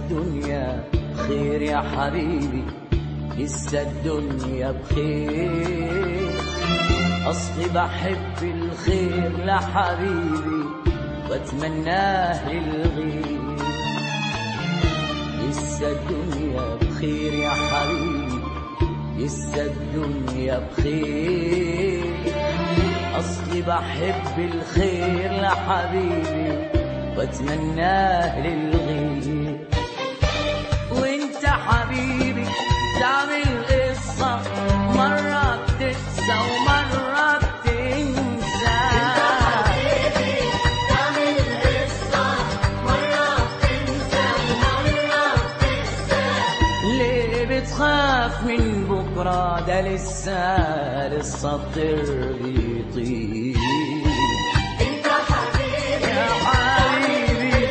الدنيا خير يا حبيبي لسه الدنيا بخير أصلي بحب الخير لحبيبي واتمناه للغير لسه الدنيا بخير يا حبيبي لسه الدنيا بخير أصلي بحب الخير لحبيبي واتمناه للغير وانت حبيبي تعمل قصة مرة بتنسى ومرة بتنسى ليه بتخاف من بكرة ده لسه لسه الطير بيطير يا حبيبي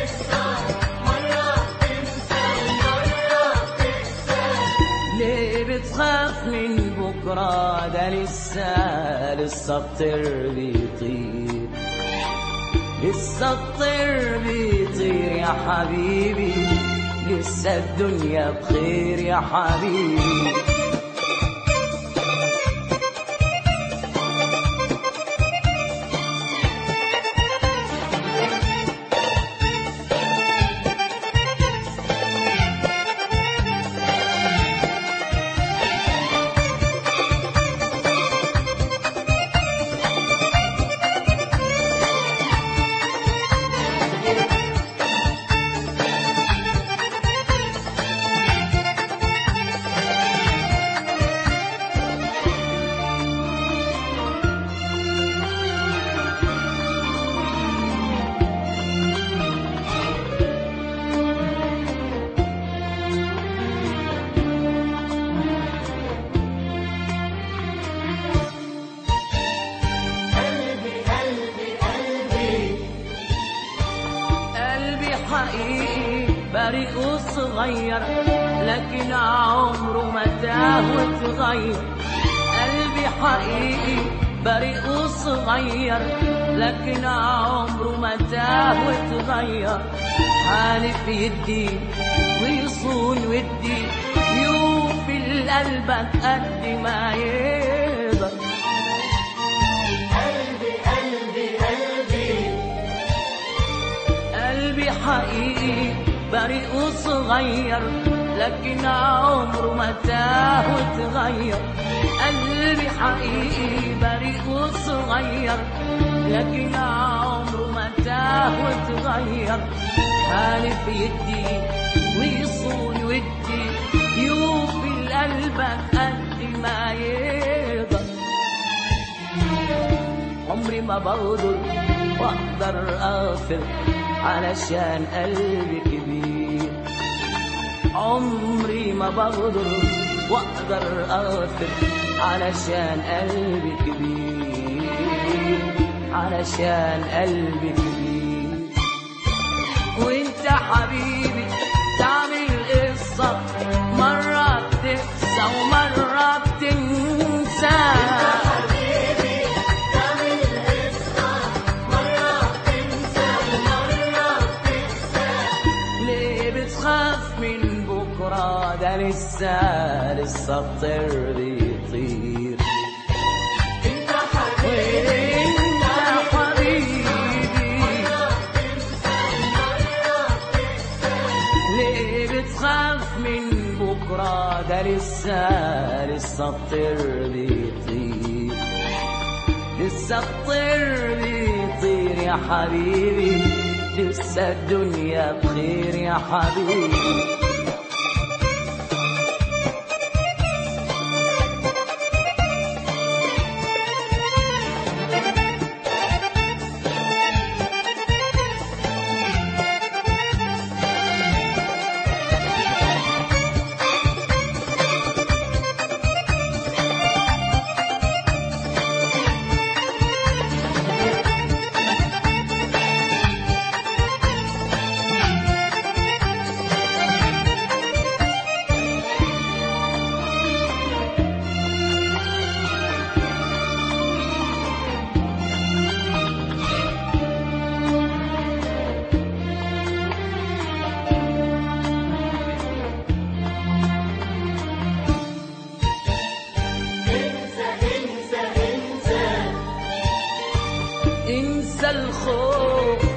ليه بتخاف من بكرة ده لسه لسه الطير بيطير لسه الطير بيطير يا حبيبي لسه الدنيا بخير يا حبيبي قلبي حقيقي بريء وصغير لكن عمره ما تاه وتغير قلبي حقيقي بريء وصغير لكن عمره ما تاه وتغير حالف يدي ويصون ودي يوفي لقلبك قد ما يقدر قلبي حقيقي بريء وصغير لكن عمره ما تاه وتغير قلبي حقيقي بريء وصغير لكن عمره ما تاه وتغير حالف يدي ويصون ودي يوفي لقلبك قد ما يقدر عمري ما بغدر واقدر اغفر علشان قلبي كبير عمري ما بغدر واقدر اغفر علشان قلبي كبير علشان قلبي كبير وانت حبيبي تعمل قصة مرة بتنسى ومرة بتنسى ليه بتخاف من بكرة ده لسه لسه الطير بيطير وانت حبيبي ليه بتخاف من بكرة ده لسه لسه الطير بيطير لسه الطير بيطير يا حبيبي لسه الدنيا بخير يا حبيبي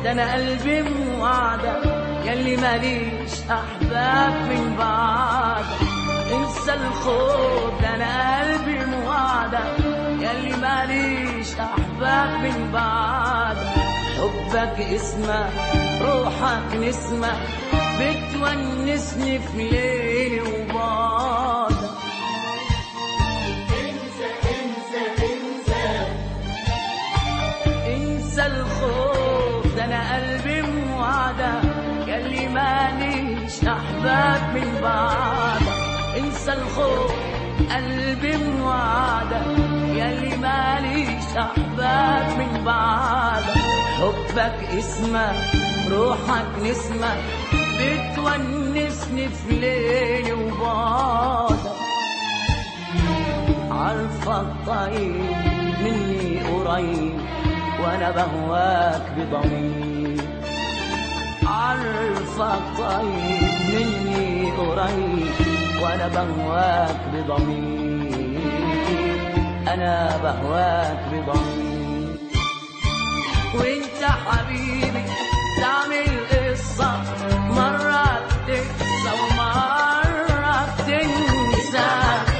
ده انا قلبي موعدك ياللي ماليش احباب من بعدك انسى الخوف ده انا قلبي موعدك ياللي ماليش احباب من بعدك حبك اسمك روحك نسمة بتونسني في ليلي وبعدك انسى الخوف ده انا قلبي موعدك ياللي ماليش احباب من بعدك انسى الخوف قلبي موعدك ياللي ماليش احباب من بعدك حبك اسمك روحك نسمة بتونسني في ليلي وبعدك عارفك طيب مني قريب وانا بهواك بضمير عارفك طيب مني قريب وانا بهواك بضمير انا بهواك بضمير وانت حبيبي تعمل قصة مرة تنسى ومرة تنسى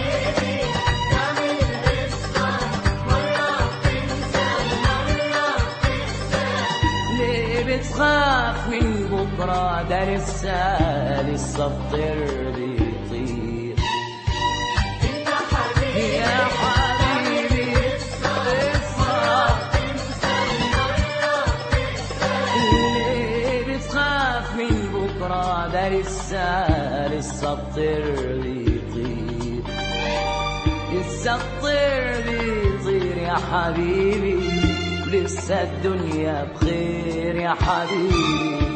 ليه بتخاف من بكرة ده لسه لسه الطير بيطير يا حبيبي لسه ليه بتخاف من بكرة ده لسه لسه الطير بيطير لسه الطير بيطير يا حبيبي لسه الدنيا بخير يا حبيبي